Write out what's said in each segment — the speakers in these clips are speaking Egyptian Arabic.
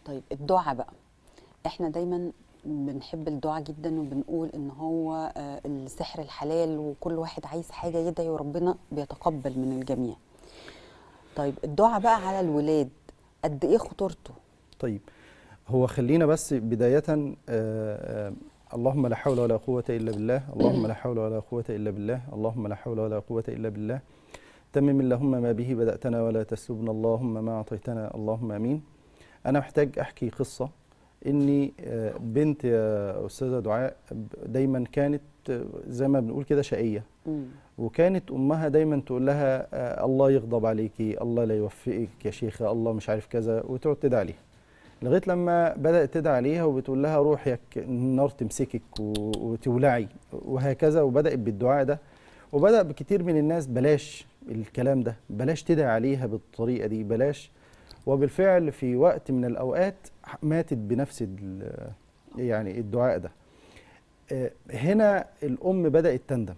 طيب الدعاء بقى احنا دايما بنحب الدعاء جدا وبنقول ان هو آه، السحر الحلال وكل واحد عايز حاجه يدعي وربنا بيتقبل من الجميع طيب الدعاء بقى على الولاد قد ايه خطورته طيب هو خلينا بس بداية آه، آه، اللهم لا حول ولا قوة إلا بالله اللهم لا حول ولا قوة إلا بالله اللهم لا حول ولا قوة إلا بالله تمم اللهم ما به بدأتنا ولا تسلبنا اللهم ما أعطيتنا اللهم آمين أنا محتاج أحكي قصة إني آه، بنت يا أستاذة دعاء دايما كانت آه، زي ما بنقول كده شقية مم. وكانت امها دايما تقول لها آه، الله يغضب عليكي الله لا يوفقك يا شيخه الله مش عارف كذا وتقعد تدعي عليها لغايه لما بدات تدعي عليها وبتقول لها روحي يك- النار تمسكك و- وتولعي وهكذا وبدات بالدعاء ده وبدا بكتير من الناس بلاش الكلام ده بلاش تدعي عليها بالطريقه دي بلاش وبالفعل في وقت من الاوقات ماتت بنفس ال- يعني الدعاء ده آه، هنا الام بدات تندم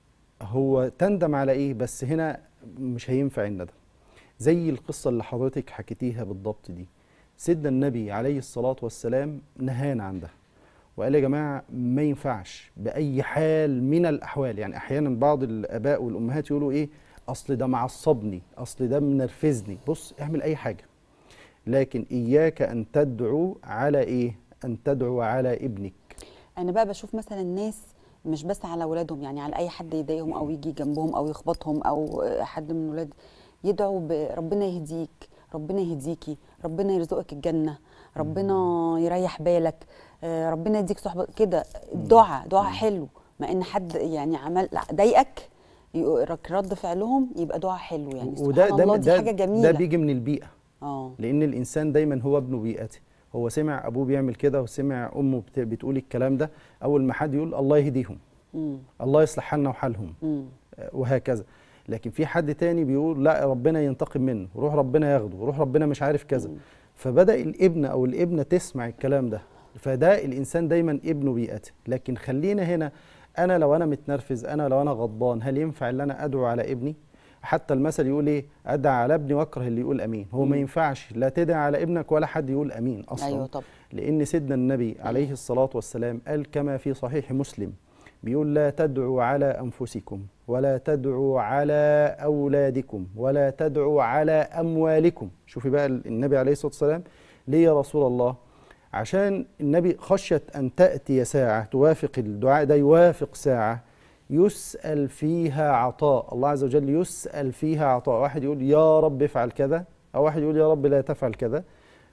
هو تندم على ايه بس هنا مش هينفع الندم زي القصة اللي حضرتك حكيتيها بالضبط دي سيدنا النبي عليه الصلاة والسلام نهانا عن ده وقال يا جماعة ما ينفعش بأي حال من الأحوال يعني أحيانا بعض الآباء والأمهات يقولوا إيه أصل ده معصبني أصل ده منرفزني بص اعمل أي حاجة لكن إياك أن تدعو على إيه أن تدعو على ابنك انا بقى بشوف مثلا الناس مش بس على اولادهم يعني على اي حد يضايقهم او يجي جنبهم او يخبطهم او آه، حد من الولاد يدعوا بربنا يهديك ربنا يهديكي ربنا يرزقك الجنه ربنا يريح بالك آه، ربنا يديك صحبه كده الدعاء دعاء حلو ما ان حد يعني عمل لا، ضايقك يقولك رد فعلهم يبقى دعاء حلو يعني وده سبحان الله ده دي ده, حاجه ده جميله بيجي من البيئة اه لان الانسان دايما هو ابن بيئته هو سمع ابوه بيعمل كده وسمع امه بت- بتقول الكلام ده اول ما حد يقول الله يهديهم مم. الله يصلح حالنا وحالهم مم. آه، وهكذا لكن في حد تاني بيقول لا ربنا ينتقم منه روح ربنا ياخده روح ربنا مش عارف كذا مم. فبدا الابن او الابنه تسمع الكلام ده فده الانسان دايما ابن بيئته لكن خلينا هنا انا لو انا متنرفز انا لو انا غضبان هل ينفع ان انا ادعو على ابني حتى المثل يقول ايه ادعى على ابني واكره اللي يقول امين هو ما مم. ينفعش لا تدعي على ابنك ولا حد يقول امين اصلا ايوه طب لأن سيدنا النبي عليه الصلاة والسلام قال كما في صحيح مسلم بيقول لا تدعوا على أنفسكم ولا تدعوا على أولادكم ولا تدعوا على أموالكم شوفي بقى النبي عليه الصلاة والسلام ليه يا رسول الله عشان النبي خشية أن تأتي ساعة توافق الدعاء ده يوافق ساعة يسأل فيها عطاء الله عز وجل يسأل فيها عطاء واحد يقول يا رب افعل كذا أو واحد يقول يا رب لا تفعل كذا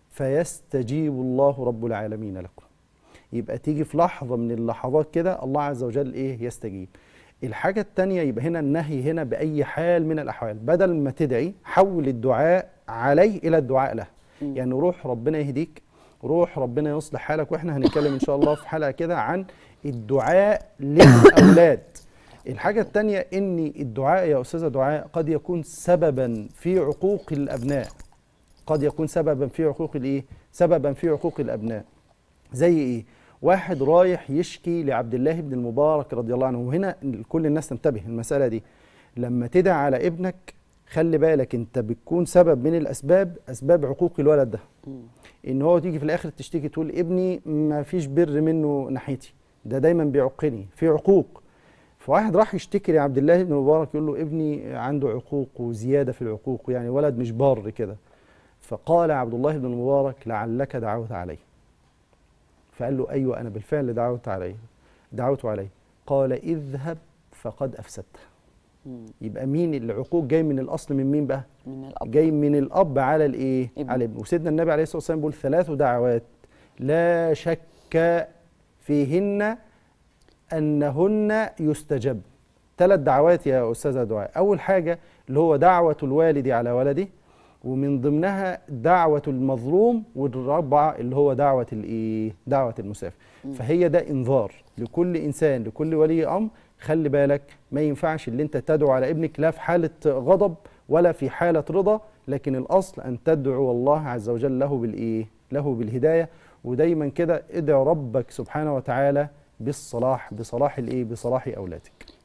فيستجيب الله رب العالمين لكم يبقى تيجي في لحظة من اللحظات كده الله عز وجل إيه يستجيب الحاجة التانية يبقى هنا النهي هنا بأي حال من الأحوال بدل ما تدعي حول الدعاء عليه إلى الدعاء له مم. يعني روح ربنا يهديك روح ربنا يصلح حالك واحنا هنتكلم ان شاء الله في حلقة كده عن الدعاء للأولاد الحاجة التانية ان الدعاء يا أستاذة دعاء قد يكون سببا في عقوق الأبناء قد يكون سببا في عقوق الايه سببا في عقوق الابناء زي ايه واحد رايح يشكي لعبد الله بن المبارك رضي الله عنه وهنا كل الناس تنتبه المساله دي لما تدعي على ابنك خلي بالك انت بتكون سبب من الاسباب اسباب عقوق الولد ده مم. ان هو تيجي في الاخر تشتكي تقول ابني ما فيش بر منه ناحيتي ده دايما بيعقني في عقوق فواحد راح يشتكي لعبد الله بن المبارك يقول له ابني عنده عقوق وزياده في العقوق يعني ولد مش بار كده فقال عبد الله بن المبارك لعلك دعوت عليه فقال له ايوه انا بالفعل دعوت عليه دعوت عليه قال اذهب فقد افسدته مم. يبقى مين العقوق جاي من الاصل من مين بقى من الاب جاي من الاب على الايه ابن. على الابن وسيدنا النبي عليه الصلاه والسلام بيقول ثلاث دعوات لا شك فيهن انهن يستجب ثلاث دعوات يا استاذه دعاء اول حاجه اللي هو دعوه الوالد على ولده ومن ضمنها دعوه المظلوم والرابعه اللي هو دعوه الايه دعوه المسافر مم. فهي ده انذار لكل انسان لكل ولي امر خلي بالك ما ينفعش اللي انت تدعو على ابنك لا في حاله غضب ولا في حاله رضا لكن الاصل ان تدعو الله عز وجل له بالايه له بالهدايه ودايما كده ادعو ربك سبحانه وتعالى بالصلاح بصلاح الايه بصلاح اولادك